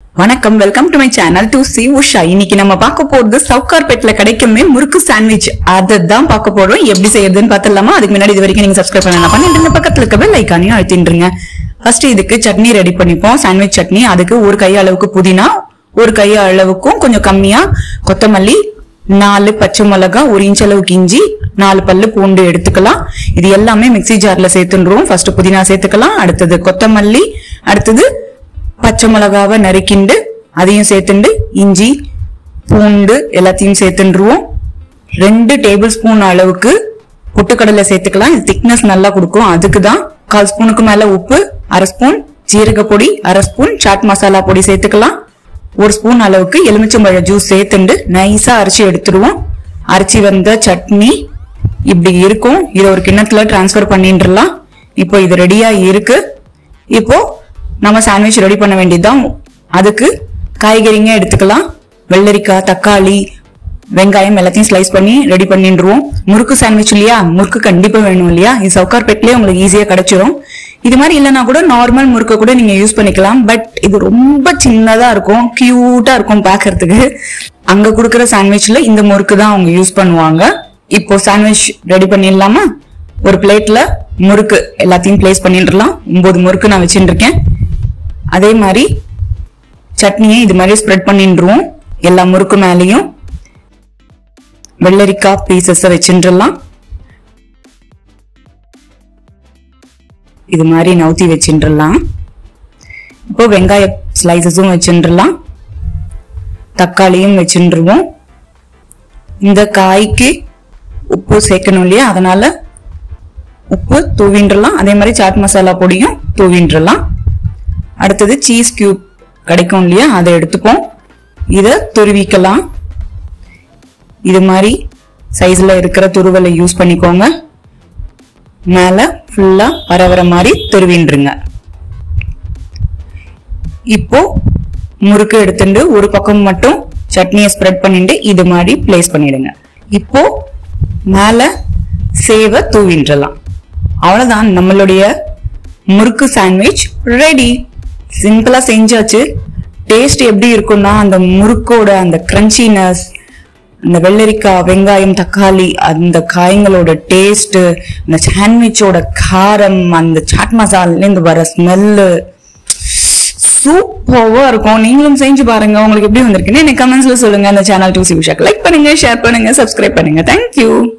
வணக்கம் welcome to my channel two C Usha இன்னைக்கு நம்ம பார்க்க போறது சவுகார்பேட்ல கிடைக்குமே முறுக்கு சாண்ட்விச் தான் பார்க்க போறோம் எப்படி செய்யறதுன்னு பார்த்துடலாமா அதுக்கு முன்னாடி இது வரைக்கும் நீங்க சப்ஸ்கிரைப் பண்ணலாம் பண்ணிட்டு பக்கத்துல இருக்க பெல் ஐக்கானையும் அழுத்திட்டுருங்க ஃபர்ஸ்ட் இதுக்கு சட்னி ரெடி பண்ணிப்போம் சாண்ட்விச் சட்னி அதுக்கு ஒரு கை அளவுக்கு புதினா ஒரு கை அளவுக்கும் கொஞ்சம் கம்மியா கொத்தமல்லி நாலு பச்சை மிளகா ஒரு இன்ச் அளவுக்கு இஞ்சி நாலு பல்லு பூண்டு எடுத்துக்கலாம் இது எல்லாமே மிக்ஸி ஜார்ல சேர்த்துன்றோம் ஃபர்ஸ்ட் புதினா சேர்த்துக்கலாம் அடுத்தது கொத்தமல்லி அடுத்தது பச்சை மிளகாவை நறுக்கிண்டு அதையும் சேர்த்துண்டு இஞ்சி பூண்டு எல்லாத்தையும் சேர்த்துருவோம் ரெண்டு டேபிள் ஸ்பூன் அளவுக்கு பொட்டுக்கடலை சேர்த்துக்கலாம் இது திக்னஸ் நல்லா கொடுக்கும் அதுக்கு தான் கால் ஸ்பூனுக்கு மேல உப்பு அரை ஸ்பூன் ஜீரக பொடி அரை ஸ்பூன் சாட் மசாலா பொடி சேர்த்துக்கலாம் ஒரு ஸ்பூன் அளவுக்கு எலுமிச்சம்பழ ஜூஸ் சேர்த்துண்டு நைஸா அரைச்சி எடுத்துருவோம் அரைச்சி வந்த சட்னி இப்படி இருக்கும் இதை ஒரு கிண்ணத்துல டிரான்ஸ்ஃபர் பண்ணிட்டுலாம் இப்போ இது ரெடியா இருக்கு இப்போ நம்ம சாண்ட்விச் ரெடி பண்ண வேண்டியதுதான் அதுக்கு காய்கறிங்க எடுத்துக்கலாம் வெள்ளரிக்காய் தக்காளி வெங்காயம் எல்லாத்தையும் ஸ்லைஸ் பண்ணி ரெடி பண்ணிடுவோம் முறுக்கு சாண்ட்விச் இல்லையா முறுக்கு கண்டிப்பா வேணும் இல்லையா இது சவுகார்பேட்லயே உங்களுக்கு ஈஸியா கிடைச்சிரும் இது மாதிரி இல்லைன்னா கூட நார்மல் முறுக்க கூட நீங்க யூஸ் பண்ணிக்கலாம் பட் இது ரொம்ப சின்னதா இருக்கும் கியூட்டா இருக்கும் பாக்குறதுக்கு அங்க கொடுக்குற சாண்ட்விச்ல இந்த முறுக்கு தான் அவங்க யூஸ் பண்ணுவாங்க இப்போ சாண்ட்விச் ரெடி பண்ணிடலாமா ஒரு பிளேட்ல முறுக்கு எல்லாத்தையும் பிளேஸ் பண்ணிடலாம் ஒன்பது முறுக்கு நான் வச்சுட்டு இருக்கேன் அதே மாதிரி சட்னியை இது மாதிரி ஸ்ப்ரெட் பண்ணிடுவோம் எல்லா முறுக்கு மேலேயும் வெள்ளரிக்காய் பீசஸ் வச்சுட்டுலாம் இது மாதிரி நவுத்தி வச்சுட்டுலாம் இப்போ வெங்காய ஸ்லைசஸும் வச்சுட்டுலாம் தக்காளியும் வச்சுருவோம் இந்த காய்க்கு உப்பு சேர்க்கணும் இல்லையா அதனால உப்பு தூவின்றலாம் அதே மாதிரி சாட் மசாலா பொடியும் தூவின்றலாம் அடுத்தது சீஸ் கியூப் கிடைக்கும் இல்லையா அதை எடுத்துப்போம் இதை துருவிக்கலாம் இது மாதிரி சைஸ்ல இருக்கிற துருவலை யூஸ் பண்ணிக்கோங்க மேல ஃபுல்லா வர வர மாதிரி துருவின்றுங்க இப்போ முறுக்கு எடுத்துட்டு ஒரு பக்கம் மட்டும் சட்னியை ஸ்ப்ரெட் பண்ணிட்டு இது மாதிரி பிளேஸ் பண்ணிடுங்க இப்போ மேல சேவை தூவின்றலாம் அவ்வளவுதான் நம்மளுடைய முறுக்கு சாண்ட்விச் ரெடி சிம்பிளா செஞ்சாச்சு டேஸ்ட் எப்படி இருக்கும்னா அந்த முறுக்கோட அந்த கிரன்ச்சினஸ் அந்த வெள்ளரிக்காய் வெங்காயம் தக்காளி அந்த காய்களோட டேஸ்ட் அந்த சாண்ட்விச்சோட காரம் அந்த சாட் மசாலால இருந்து வர ஸ்மெல்லு சூப்பராக இருக்கும் நீங்களும் செஞ்சு பாருங்க உங்களுக்கு எப்படி வந்திருக்குன்னு எனக்கு கமெண்ட்ஸ்ல சொல்லுங்க அந்த சேனல் டூ சி லைக் பண்ணுங்க ஷேர் பண்ணுங்க சப்ஸ்கிரைப் பண்ணுங்க தேங்க்யூ